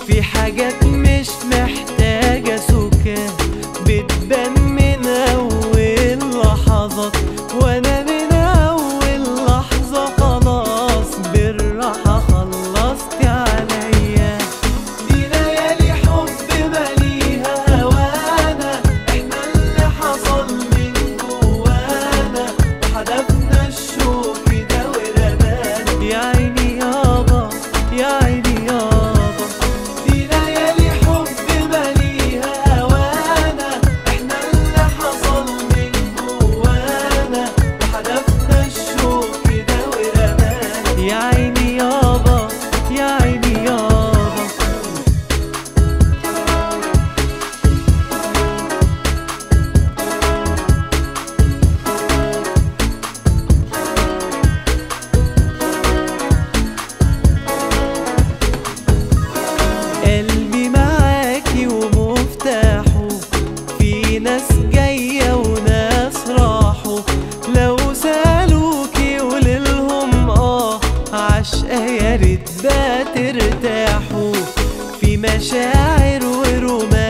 في حاجات مش محتاجة سكان بتبان من أول لحظات وأنا من أول لحظة خلاص بالراحة خلصت عليا دي ليالي حب ماليها هوانا احنا اللي حصل من جوانا وحدفنا الشوق ده ورمانا يا عيني يابا يا عيني يابا دي ليالي حب ماليها هوانا احنا اللي حصل من جوانا وحدفنا الشوق ده ورمانا يا عيني يابا يا عيني يابا قلبي معاكي ومفتاحه في ناس جاية وناس راحوا لو سألوكي قوللهم اه عشقة يا ريت بقى ترتاحوا في مشاعر ورومان